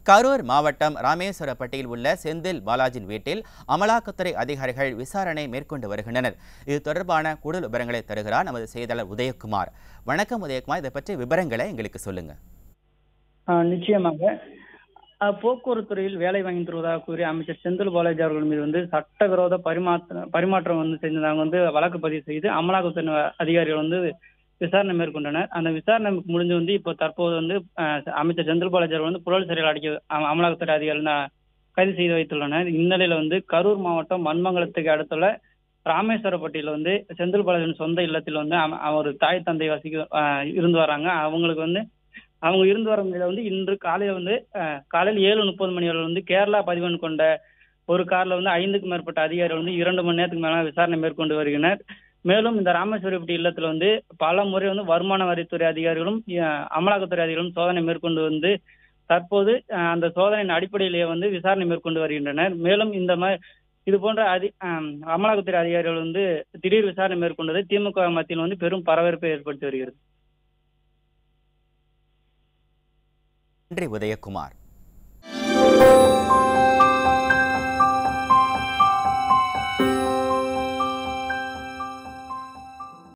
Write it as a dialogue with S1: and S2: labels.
S1: கரூர் மாவட்டம் ராமேஸ்வரப்பட்டியில் உள்ள செந்தில் பாலாஜின் வீட்டில் அமலாக்கத்துறை அதிகாரிகள் விசாரணை மேற்கொண்டு வருகின்றனர் இது தொடர்பான கூடுதல் விவரங்களை தருகிறார் நமது செய்தியாளர் உதயகுமார் வணக்கம் உதயகுமார் இதை பற்றி விவரங்களை எங்களுக்கு சொல்லுங்க
S2: ஆ, நிச்சயமாக ஆ, போக்குவரத்து துறையில் வேலை வாங்கி தருவதாக கூறி அமைச்சர் செந்தில் பாலாஜி அவர்கள் மீது வந்து சட்டவிரோத பரிமாற்ற பரிமாற்றம் வந்து செஞ்சவங்க வந்து வழக்கு பதிவு செய்து அமலாக்கத்துறை அதிகாரிகள் வந்து விசாரணை மேற்கொண்டனர் அந்த விசாரணை முடிஞ்சு வந்து இப்போ தற்போது வந்து ஆ, அமைச்சர் செந்தில் பாலாஜி அவர்கள் வந்து புழல் சிறையில் அடைக்க அம- அமலாக்கத்துறை அதிகாரிகள் நா- கைது செய்து வைத்துள்ளனர் இந்நிலையில வந்து கரூர் மாவட்டம் மண்மங்கலத்துக்கு அடுத்துள்ள ராமேஸ்வரப்பட்டியில வந்து செந்தில் பாலாஜியின் சொந்த இல்லத்தில் வந்து அவ- அவர் தாய் தந்தை வசிக்க ஆ, இருந்து வராங்க அவங்களுக்கு வந்து அவங்க இருந்து வர நிலையில வந்து இன்று காலையில வந்து அஹ், காலையில் ஏழு முப்பது மணி அளவில் வந்து கேரளா பதிவெண் கொண்ட ஒரு கார்ல வந்து ஐந்துக்கும் மேற்பட்ட அதிகாரிகள் வந்து இரண்டு மணி நேரத்துக்கு மேல விசாரணை மேற்கொண்டு வருகின்றனர் மேலும் இந்த ராமேஸ்வரப்பட்டி இல்லத்துல வந்து பல முறை வந்து வருமான வரித்துறை அதிகாரிகளும் அஹ், அமலாக்கத்துறை அதிகாரிகளும் சோதனை மேற்கொண்டு வந்து தற்போது அஹ், அந்த சோதனையின் அடிப்படையிலேயே வந்து விசாரணை மேற்கொண்டு வருகின்றனர் மேலும் இந்த மாதிரி இது போன்ற அதி அஹ், அமலாக்கத்துறை அதிகாரிகள் வந்து திடீர் விசாரணை மேற்கொண்டது திமுக மத்தியில் வந்து பெரும் பரபரப்பை ஏற்படுத்தி வருகிறது
S1: நன்றி உதயகுமார்